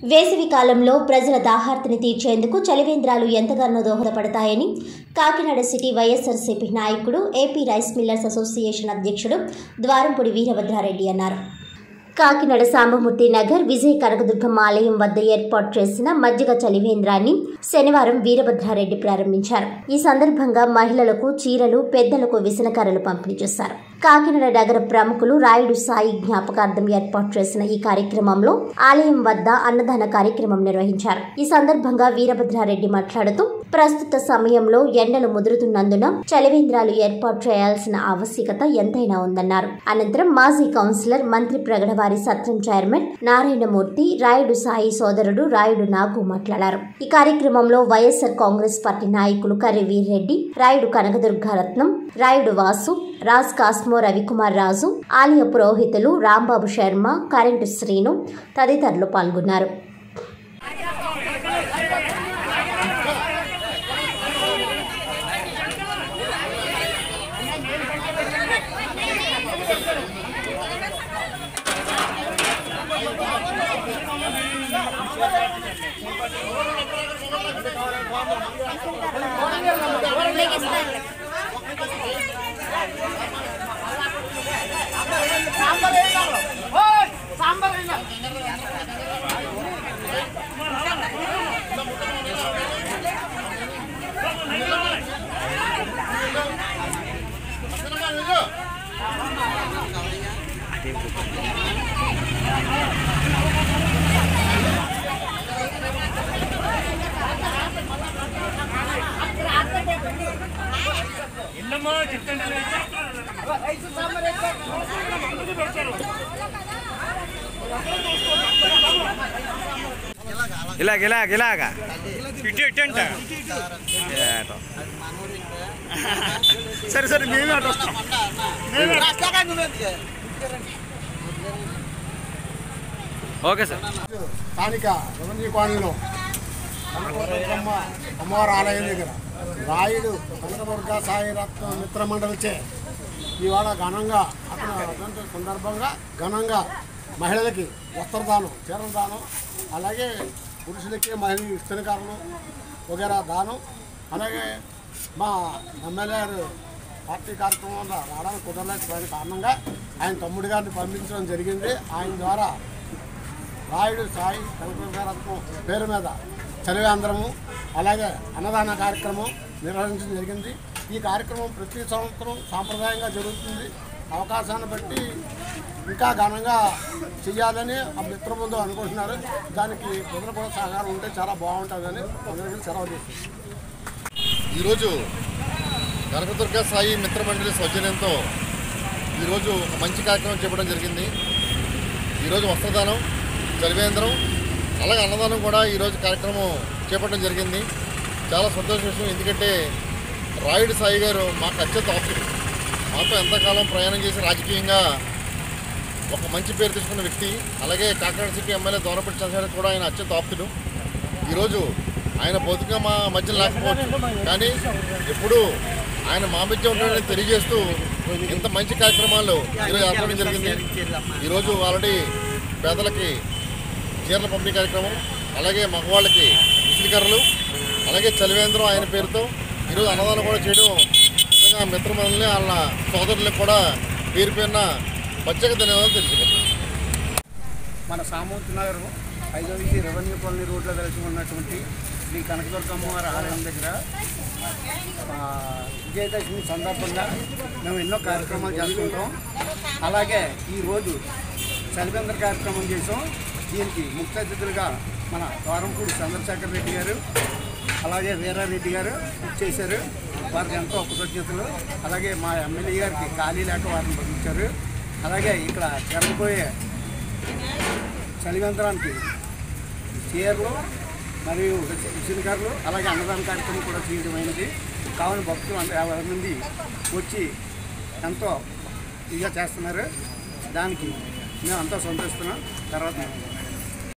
వేసవి కాలంలో ప్రజల దాహార్తిని తీర్చేందుకు చలివేంద్రాలు ఎంతగానో దోహదపడతాయని కాకినాడ సిటీ వైఎస్ఆర్సీపీ నాయకుడు ఏపీ రైస్ మిల్లర్స్ అసోసియేషన్ అధ్యక్షుడు ద్వారంపూడి వీరభద్రారెడ్డి అన్నారు కాకినాడ సాంబమూర్తి నగర్ విజయ కనకదుర్గమ్మ ఆలయం వద్ద ఏర్పాటు చేసిన మజ్జిగ చలివేంద్రాన్ని శనివారం వీరభద్రారెడ్డి ప్రారంభించారు ఈ సందర్భంగా మహిళలకు చీరలు పెద్దలకు విసనకర్రలు పంపిణీ చేశారు కాకినాడ నగర ప్రముఖులు రాయుడు సాయి జ్ఞాపకార్థం ఏర్పాటు చేసిన ఈ కార్యక్రమంలో ఆలయం వద్ద అన్నదాన కార్యక్రమం నిర్వహించారు ఈ సందర్భంగా వీరభద్రారెడ్డి మాట్లాడుతూ ప్రస్తుత సమయంలో ఎండలు ముదురుతున్నందున చలివేంద్రాలు ఏర్పాటు చేయాల్సిన ఆవశ్యకత ఎంతైనా ఉందన్నారు అనంతరం మాజీ కౌన్సిలర్ మంత్రి ప్రగడవారి సత్రం చైర్మన్ నారాయణమూర్తి రాయుడు సాయి సోదరుడు రాయుడు నాగు మాట్లాడారు ఈ కార్యక్రమంలో వైఎస్ఆర్ కాంగ్రెస్ పార్టీ నాయకులు కర్రి వీర్రెడ్డి రాయుడు కనకదుర్గారత్నం రాయుడు వాసు రాజ్ కాస్మో రవికుమార్ రాజు ఆలయ పురోహితులు రాంబాబు శర్మ కరెంటు శ్రీను తదితరులు పాల్గొన్నారు ఇలాగ ఇలాగ ఇలాగ ఇటు ఇటు అంట ఏటో. సరే సరే మేమే అటు వస్తాం ఓకే సార్ స్థానిక రెవెన్యూ కాలనీలో కనకదుర్గమ్మ అమ్మవారి ఆలయం దగ్గర రాయుడు కనకదుర్గ సాయి రత్న మిత్ర మండలిచే ఇవాళ ఘనంగా అతను అటువంటి సందర్భంగా ఘనంగా మహిళలకి వస్త్రదానం చీరల దానం అలాగే పురుషులకి మహిళ స్థిరకారులు వగేరా దానం అలాగే మా ఎమ్మెల్యే గారు పార్టీ కార్యక్రమంలో రావడానికి కుదరలేకపోయిన కారణంగా ఆయన తమ్ముడి గారిని పంపించడం జరిగింది ఆయన ద్వారా రాయుడు సాయి కనకరత్నం పేరు మీద చలివేంద్రము అలాగే అన్నదాన కార్యక్రమం నిర్వహించడం జరిగింది ఈ కార్యక్రమం ప్రతి సంవత్సరం సాంప్రదాయంగా జరుగుతుంది అవకాశాన్ని బట్టి ఇంకా ఘనంగా చేయాలని ఆ మిత్రబృందం అనుకుంటున్నారు దానికి ప్రజలు కూడా సహకారం ఉంటే చాలా బాగుంటుందని అందరికీ సెలవు చేస్తుంది ఈరోజు కనకదుర్గ సాయి మిత్రమండలి సౌజన్యంతో ఈరోజు ఒక మంచి కార్యక్రమం చేపట్టడం జరిగింది ఈరోజు వస్త్రదానం చలివేంద్రం అలాగే అన్నదానం కూడా ఈరోజు కార్యక్రమం చేపట్టడం జరిగింది చాలా సంతోష విషయం ఎందుకంటే రాయుడు సాయి గారు మాకు అత్యంత ఆప్తుడు మాతో ఎంతకాలం ప్రయాణం చేసి రాజకీయంగా ఒక మంచి పేరు తెచ్చుకున్న వ్యక్తి అలాగే కాకినాడ సిటీ ఎమ్మెల్యే దోరపట్టి చంద్రశేఖర్ కూడా ఆయన అత్యంత ఆప్తుడు ఈరోజు ఆయన భౌతిక మా మధ్య లేకపోవచ్చు కానీ ఎప్పుడూ ఆయన మా మధ్య ఉంటాడని తెలియజేస్తూ ఇంత మంచి కార్యక్రమాలు ఈరోజు ఏర్పడడం జరిగింది ఈరోజు ఆల్రెడీ పేదలకి చీరల పంపిణీ కార్యక్రమం అలాగే మగవాళ్ళకి విసిరికర్రలు అలాగే చలివేంద్రం ఆయన పేరుతో ఈరోజు అన్నదానం కూడా చేయడం నిజంగా మిత్రమండలిని వాళ్ళ సోదరులకు కూడా పేరు పేరున ప్రత్యేక ధన్యవాదాలు తెలుసుకుంటాం మన సామూర్తి నగర్ ఐదో వీధి రెవెన్యూ కాలనీ రోడ్లో కలిసి ఉన్నటువంటి శ్రీ కనకదుర్గమ్మ వారి ఆలయం దగ్గర ఆ, విజయదశమి సందర్భంగా మేము ఎన్నో కార్యక్రమాలు చేసుకుంటాం అలాగే ఈరోజు చలివేంద్ర కార్యక్రమం చేసాం దీనికి ముఖ్య అతిథులుగా మన ద్వారంపూడి చంద్రశేఖర్ రెడ్డి గారు అలాగే వీరారెడ్డి గారు చేశారు వారికి ఎంతో కృతజ్ఞతలు అలాగే మా ఎమ్మెల్యే గారికి ఖాళీ లేక వారిని పంపించారు అలాగే ఇక్కడ జరగబోయే చలివేంద్రానికి చీరలు మరియు విసిరికారులు అలాగే అన్నదాన కార్యక్రమం కూడా చేయడమైనది కావున భక్తులు అంత యాభై మంది వచ్చి ఎంతో ఇదిగా చేస్తున్నారు దానికి మేము అంతా సంతోషిస్తున్నాం తర్వాత